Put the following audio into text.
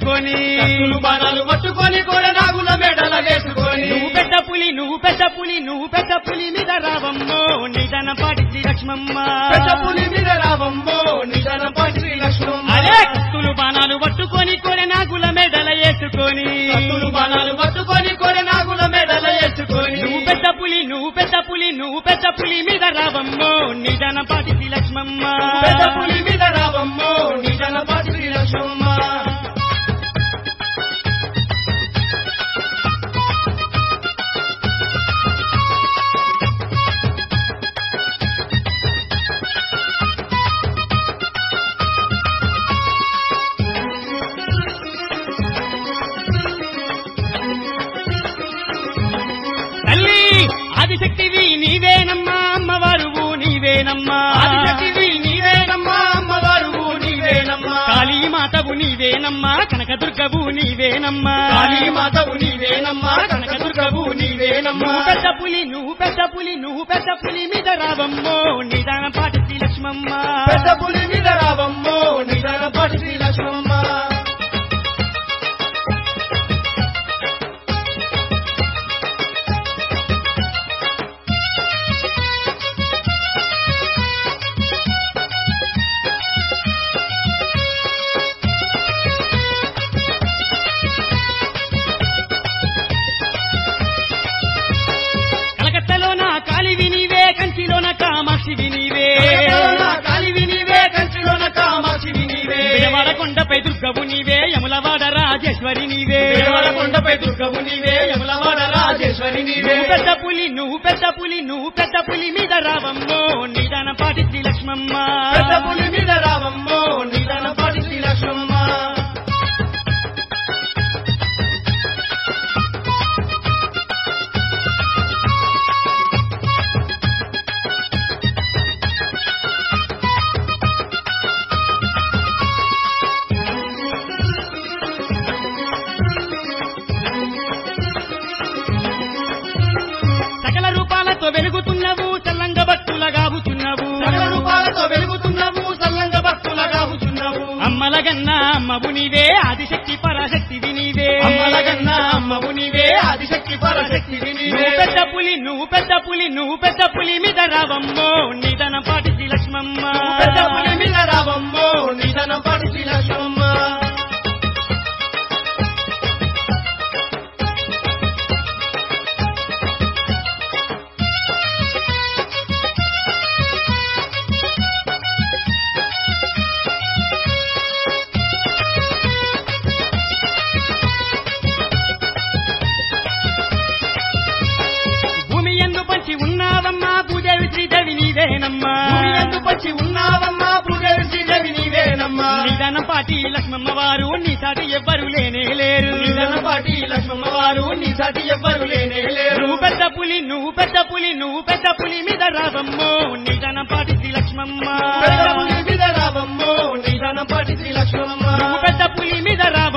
వేసుకొని కత్తులు బాణాలు పట్టుకొని కూడా నాగుల మెడల వేసుకొని నువ్వు పెద్ద పులి నువ్వు పెద్ద పులి నువ్వు పెద్ద పులి మీద రావమ్మో నిదన పాటి శ్రీ లక్ష్మమ్మ పెద్ద పులి మీద రావమ్మో నిజాన పాటి శ్రీ లక్ష్మమ్మ అరే కత్తులు బాణాలు పట్టుకొని కొరె నాగుల మెడల వేసుకొని కత్తులు బాణాలు పట్టుకొని కూడా నాగుల మెడల వేసుకొని నువ్వు పెద్ద పులి నువ్వు పెద్ద పులి నువ్వు పెద్ద పులి మీద రావమ్మో నిదన పాటి శ్రీ లక్ష్మమ్మ పెద్ద పులి మీద రావమ్మో నిజాన పాటి శ్రీ లక్ష్మమ్మ తల్లి ఆదిశక్తివి నీవేనమ్మా అమ్మవారువు నీవేనమ్మా ఆదిశక్తివి నీవేనమ్మా అమ్మవారు నీవేనమ్మా కాళీమాతవు నీవేనమ్మా కనకదుర్గవు నీవేనమ్మా కాళీమాతవు నీవేనమ్మా కనకదుర్గవు నీవేనమ్మా నువ్వు పెద్ద పులి నువ్వు పెద్ద పులి నువ్వు పెద్ద పులి మీద రావమ్మో నిదాన పాటి శ్రీ లక్ష్మమ్మ పెద్ద పులి మీద రావమ్మో నిజాన పాటి శ్రీ లక్ష్మమ్మ కలకత్తలోన కాలివి నీవే కంచిలోన కామాక్షివి నీవే కాలివి నీవే కంచిలోన కామాక్షివి నీవే విడవాడ కొండపై దుర్గవు నీవే యములవాడ రాజేశ్వరి నీవే పేరవల కొండపై దుర్గవు నీవే యములవాడ రాజేశ్వరి నీవే నువ్వు పెద్ద పులి నువ్వు పెద్ద పులి నువ్వు పెద్ద పులి మీద రావమ్మో నిదాన పాటి శ్రీ లక్ష్మమ్మ పెద్ద పులి మీద రావమ్మో నిజాన పాటి శ్రీ లక్ష్మమ్మ సకల రూపాలతో వెలుగుతున్నవు చల్లంగ భక్తుల గావుతున్నవు సకల రూపాలతో వెలుగుతున్నావు సల్లంగ భక్తుల గావుచున్నావు అమ్మల గన్న అమ్మవు నీవే ఆదిశక్తి పరాశక్తివి నీవే అమ్మలగన్న అమ్మవు నీవే ఆదిశక్తి పరశక్తివి నీవే నువ్వు పెద్ద పులి నువ్వు పెద్ద పులి నువ్వు పెద్ద పులి మీద రావమ్మో నిదన పాటి శ్రీ లక్ష్మమ్మ పెద్ద పులి మీద రావమ్మో నిజాన పాటి శ్రీ లక్ష్మమ్మ భూమి ఎందు పంచి ఉన్నావమ్మా భూదేవి శ్రీదేవి నీవేనమ్మా భూమి ఎందు పచ్చి ఉన్నావమ్మా భూదేవి శ్రీదేవి నీవేనమ్మా నిదన పాటి లక్ష్మమ్మ వారు నీ సాటి ఎవ్వరు లేనే లేరు నిజాన పాటి లక్ష్మమ్మ వారు నీ సాటి ఎవ్వరు లేనే లేరు నువ్వు పెద్ద పులి నువ్వు పెద్ద పులి నువ్వు పెద్ద పులి మీద రావమ్మో నిదన పాటి శ్రీ లక్ష్మమ్మ పెద్ద పులి మీద రావమ్మో నిజాన పాటి శ్రీ లక్ష్మమ్మ నువ్వు పెద్ద పులి మీద రా